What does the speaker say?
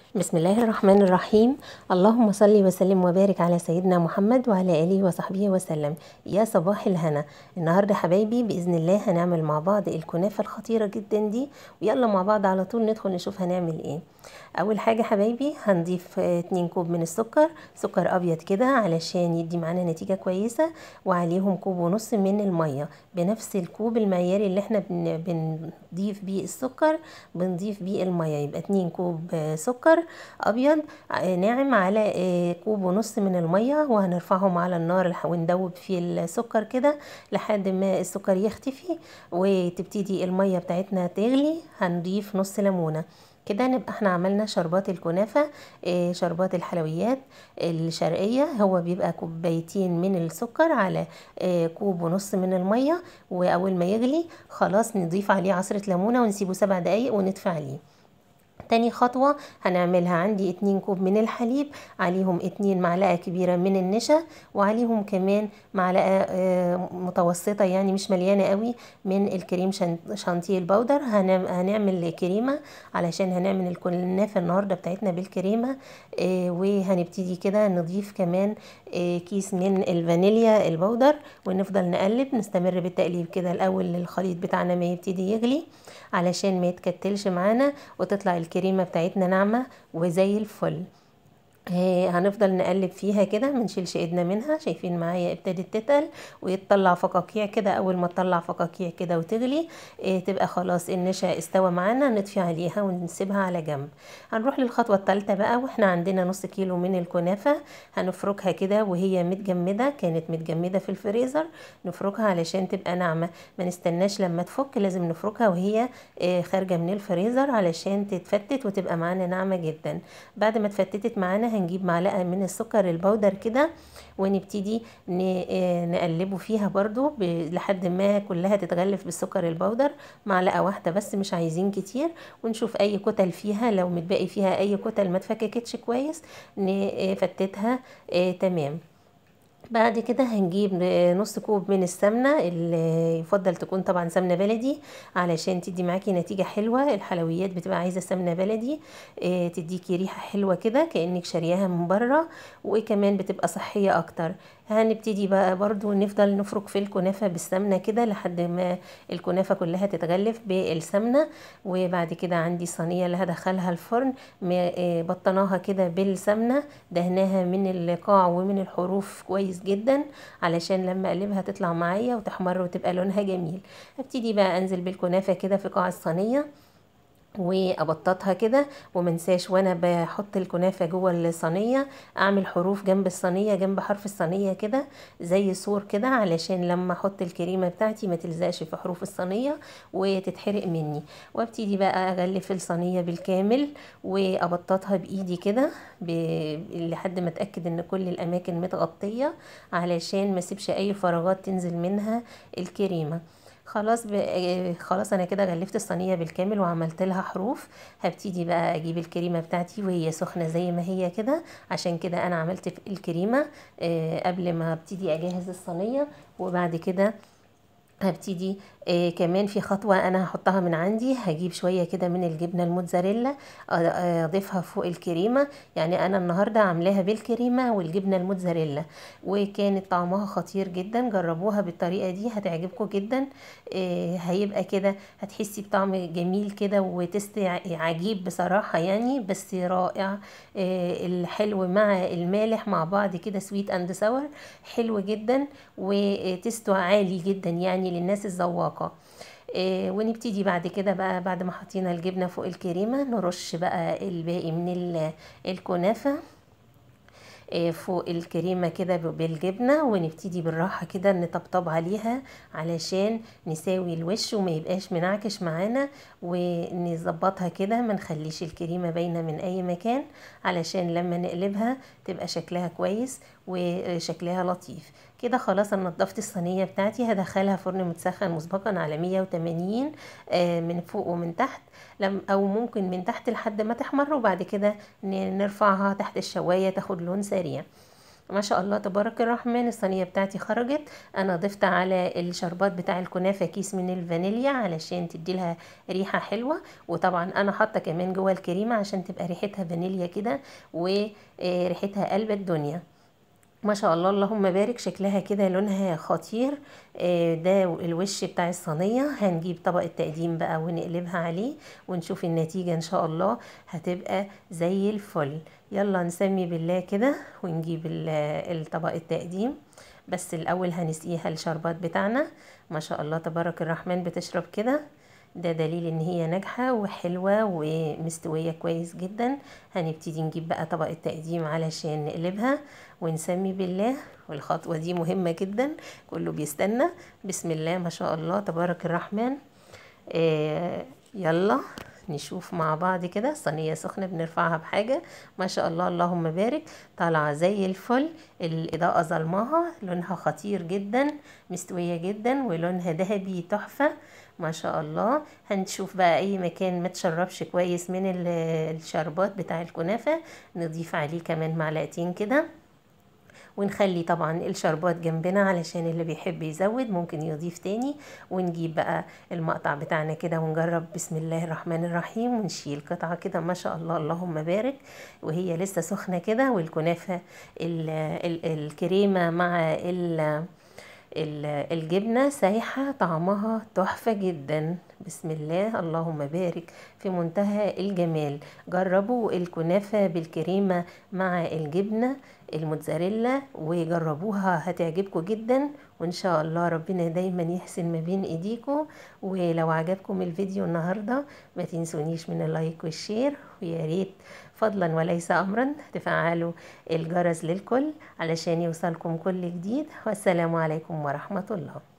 بسم الله الرحمن الرحيم اللهم صل وسلم وبارك على سيدنا محمد وعلى اله وصحبه وسلم يا صباح الهنا النهارده حبايبي باذن الله هنعمل مع بعض الكنافه الخطيره جدا دي ويلا مع بعض على طول ندخل نشوف هنعمل ايه اول حاجه حبايبي هنضيف 2 كوب من السكر سكر ابيض كده علشان يدي معانا نتيجه كويسه وعليهم كوب ونص من الميه بنفس الكوب المعياري اللي احنا بن- بنضيف بيه السكر بنضيف بيه الميه يبقى 2 كوب سكر ابيض ناعم على كوب ونص من الميه وهنرفعهم على النار وندوب فيه السكر كده لحد ما السكر يختفي وتبتدي الميه بتاعتنا تغلي هنضيف نص ليمونه كده نبقى احنا عملنا شربات الكنافة اه شربات الحلويات الشرقية هو بيبقى كوبايتين من السكر على اه كوب ونص من المية واول ما يغلي خلاص نضيف عليه عصرة ليمونة ونسيبه سبع دقايق ونطفي عليه تاني خطوة هنعملها عندي اتنين كوب من الحليب عليهم اتنين معلقة كبيرة من النشا وعليهم كمان معلقة متوسطة يعني مش مليانة قوي من الكريم شانتيه البودر هنعمل كريمة علشان هنعمل الكنافة النهاردة بتاعتنا بالكريمة وهنبتدي كده نضيف كمان كيس من الفانيليا البودر ونفضل نقلب نستمر بالتقليب كده الاول الخليط بتاعنا ما يبتدي يغلي علشان ما يتكتلش معانا وتطلع الكريمه بتاعتنا ناعمه وزي الفل هنفضل نقلب فيها كده منشيلش ايدنا منها شايفين معايا ابتدت تتقل ويطلع فقاقيع كده اول ما تطلع فقاقيع كده وتغلي اه تبقى خلاص النشا استوى معانا نطفي عليها ونسيبها على جنب هنروح للخطوه الثالثه بقى واحنا عندنا نص كيلو من الكنافه هنفركها كده وهي متجمده كانت متجمده في الفريزر نفركها علشان تبقى ناعمه ما نستناش لما تفك لازم نفركها وهي اه خارجه من الفريزر علشان تتفتت وتبقى معانا ناعمه جدا بعد ما اتفتتت معانا هنجيب معلقة من السكر البودر كده ونبتدي نقلبه فيها برضو لحد ما كلها تتغلف بالسكر البودر معلقة واحدة بس مش عايزين كتير ونشوف اي كتل فيها لو متبقي فيها اي كتل ما اتفككتش كويس نفتتها تمام بعد كده هنجيب نص كوب من السمنة اللي يفضل تكون طبعا سمنة بلدي علشان تدي معاكي نتيجة حلوة الحلويات بتبقى عايزة سمنة بلدي اه تديكي ريحة حلوة كده كأنك شارياها من بره وكمان بتبقى صحية اكتر هنبتدي بقى برضو نفضل نفرك في الكنافة بالسمنة كده لحد ما الكنافة كلها تتغلف بالسمنة وبعد كده عندي صينية اللي هدخلها الفرن بطناها كده بالسمنة دهناها من القاع ومن الحروف كويس جدا علشان لما اقلبها تطلع معايا وتحمر وتبقى لونها جميل هبتدي بقى انزل بالكنافة كده في قاع الصينية وابططها كده ومنساش وانا بحط الكنافه جوه الصينيه اعمل حروف جنب الصينيه جنب حرف الصينيه كده زي سور كده علشان لما احط الكريمه بتاعتي ما تلزقش في حروف الصينيه وتتحرق مني وابتدي بقى اغلف الصينيه بالكامل وابططها بايدي كده ب... لحد ما اتاكد ان كل الاماكن متغطيه علشان ما اسيبش اي فراغات تنزل منها الكريمه خلاص ب... خلاص انا كده غلفت الصينيه بالكامل وعملت لها حروف هبتدي بقى اجيب الكريمه بتاعتي وهي سخنه زي ما هي كده عشان كده انا عملت الكريمه قبل ما ابتدي اجهز الصينيه وبعد كده هبتدي آه كمان في خطوة أنا هحطها من عندي هجيب شوية كده من الجبنة الموتزاريلا أضيفها فوق الكريمة يعني أنا النهاردة عاملاها بالكريمة والجبنة الموتزاريلا وكانت طعمها خطير جدا جربوها بالطريقة دي هتعجبكم جدا آه هيبقى كده هتحسي بطعم جميل كده وتست عجيب بصراحة يعني بس رائع آه الحلو مع المالح مع بعض كده سويت اند ساور حلو جدا وتستو عالي جدا يعني للناس الذواقه إيه ونبتدي بعد كده بقى بعد ما حطينا الجبنه فوق الكريمه نرش بقى الباقي من الكنافه فوق الكريمه كده بالجبنه ونبتدي بالراحه كده نطبطب عليها علشان نساوي الوش وما يبقاش منعكش معانا ونظبطها كده ما نخليش الكريمه باينه من اي مكان علشان لما نقلبها تبقى شكلها كويس وشكلها لطيف كده خلاص انا نضفت الصينيه بتاعتي هدخلها فرن متسخن مسبقا على 180 من فوق ومن تحت لم او ممكن من تحت لحد ما تحمر وبعد كده نرفعها تحت الشوايه تاخد لون سريع ما شاء الله تبارك الرحمن الصينيه بتاعتي خرجت انا ضفت على الشربات بتاع الكنافه كيس من الفانيليا علشان تدي لها ريحه حلوه وطبعا انا حاطه كمان جوه الكريمه عشان تبقى ريحتها فانيليا كده وريحتها قلب الدنيا ما شاء الله اللهم بارك شكلها كده لونها خطير آه، ده الوش بتاع الصينية هنجيب طبق التقديم بقى ونقلبها عليه ونشوف النتيجة ان شاء الله هتبقى زي الفل يلا نسمي بالله كده ونجيب الطبق التقديم بس الاول هنسقيها الشربات بتاعنا ما شاء الله تبارك الرحمن بتشرب كده ده دليل ان هي ناجحة وحلوة ومستوية كويس جدا هنبتدي نجيب بقى طبق التقديم علشان نقلبها ونسمي بالله والخطوة دي مهمة جدا كله بيستنى بسم الله ما شاء الله تبارك الرحمن آه يلا نشوف مع بعض كده صينية سخنة بنرفعها بحاجة ما شاء الله اللهم بارك طالعة زي الفل الإضاءة ظلماها لونها خطير جدا مستوية جدا ولونها ذهبي تحفة ما شاء الله هنشوف بقى اي مكان ما تشربش كويس من الشربات بتاع الكنافة نضيف عليه كمان معلقتين كده ونخلي طبعا الشربات جنبنا علشان اللي بيحب يزود ممكن يضيف تاني ونجيب بقى المقطع بتاعنا كده ونجرب بسم الله الرحمن الرحيم ونشيل قطعة كده ما شاء الله اللهم بارك وهي لسه سخنة كده والكنافة الكريمة مع ال الجبنة سايحة طعمها تحفة جدا بسم الله اللهم بارك في منتهى الجمال جربوا الكنافة بالكريمة مع الجبنة الموتزاريلا وجربوها هتعجبكم جدا وان شاء الله ربنا دايما يحسن ما بين ايديكم ولو عجبكم الفيديو النهارده ما تنسونيش من اللايك والشير ويا ريت فضلا وليس امرا تفعلوا الجرس للكل علشان يوصلكم كل جديد والسلام عليكم ورحمه الله